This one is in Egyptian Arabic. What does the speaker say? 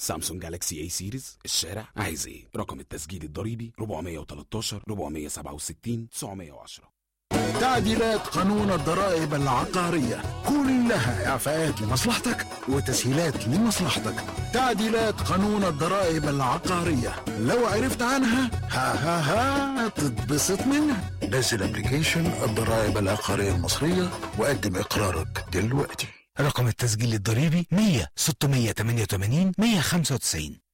سامسونج جالاكسي اي سيريز الشارع عايز ايه رقم التسجيل الضريبي 413 467 910 تعديلات قانون الضرائب العقارية كلها إعفاءات لمصلحتك وتسهيلات لمصلحتك تعديلات قانون الضرائب العقارية لو عرفت عنها ها ها ها تتبسط منها نزل ابلكيشن الضرائب العقارية المصرية وقدم إقرارك دلوقتي رقم التسجيل الضريبي 100 688 195